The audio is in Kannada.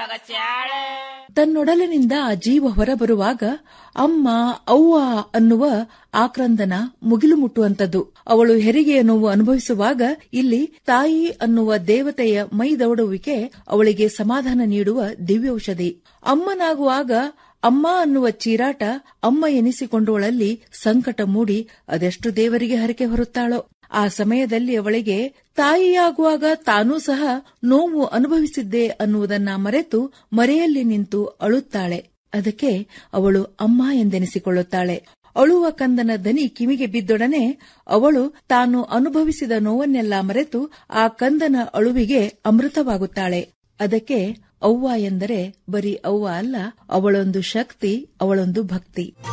ತನ್ನೊಡಲಿನಿಂದ ಆ ಜೀವ ಹೊರಬರುವಾಗ ಅಮ್ಮ ಅವ್ವ ಅನ್ನುವ ಆಕ್ರಂದನ ಮುಗಿಲು ಮುಟ್ಟುವಂತದ್ದು ಅವಳು ಹೆರಿಗೆಯ ನೋವು ಅನುಭವಿಸುವಾಗ ಇಲ್ಲಿ ತಾಯಿ ಅನ್ನುವ ದೇವತೆಯ ಮೈದೌಡುವಿಕೆ ಅವಳಿಗೆ ಸಮಾಧಾನ ನೀಡುವ ದಿವ್ಯೌಷಧಿ ಅಮ್ಮನಾಗುವಾಗ ಅಮ್ಮ ಅನ್ನುವ ಚೀರಾಟ ಅಮ್ಮ ಎನಿಸಿಕೊಂಡವಳಲ್ಲಿ ಸಂಕಟ ಮೂಡಿ ಅದೆಷ್ಟು ದೇವರಿಗೆ ಹರಕೆ ಹೊರುತ್ತಾಳೋ ಆ ಸಮಯದಲ್ಲಿ ಅವಳಿಗೆ ತಾಯಿಯಾಗುವಾಗ ತಾನೂ ಸಹ ನೋವು ಅನುಭವಿಸಿದ್ದೆ ಅನ್ನುವುದನ್ನ ಮರೆತು ಮರೆಯಲ್ಲಿ ನಿಂತು ಅಳುತ್ತಾಳೆ ಅದಕ್ಕೆ ಅವಳು ಅಮ್ಮ ಎಂದೆನಿಸಿಕೊಳ್ಳುತ್ತಾಳೆ ಅಳುವ ಕಂದನ ದನಿ ಕಿವಿಗೆ ಬಿದ್ದೊಡನೆ ಅವಳು ತಾನು ಅನುಭವಿಸಿದ ನೋವನ್ನೆಲ್ಲ ಮರೆತು ಆ ಕಂದನ ಅಳುವಿಗೆ ಅಮೃತವಾಗುತ್ತಾಳೆ ಅದಕ್ಕೆ ಅವ್ವ ಎಂದರೆ ಬರೀ ಅವ್ವ ಅಲ್ಲ ಅವಳೊಂದು ಶಕ್ತಿ ಅವಳೊಂದು ಭಕ್ತಿ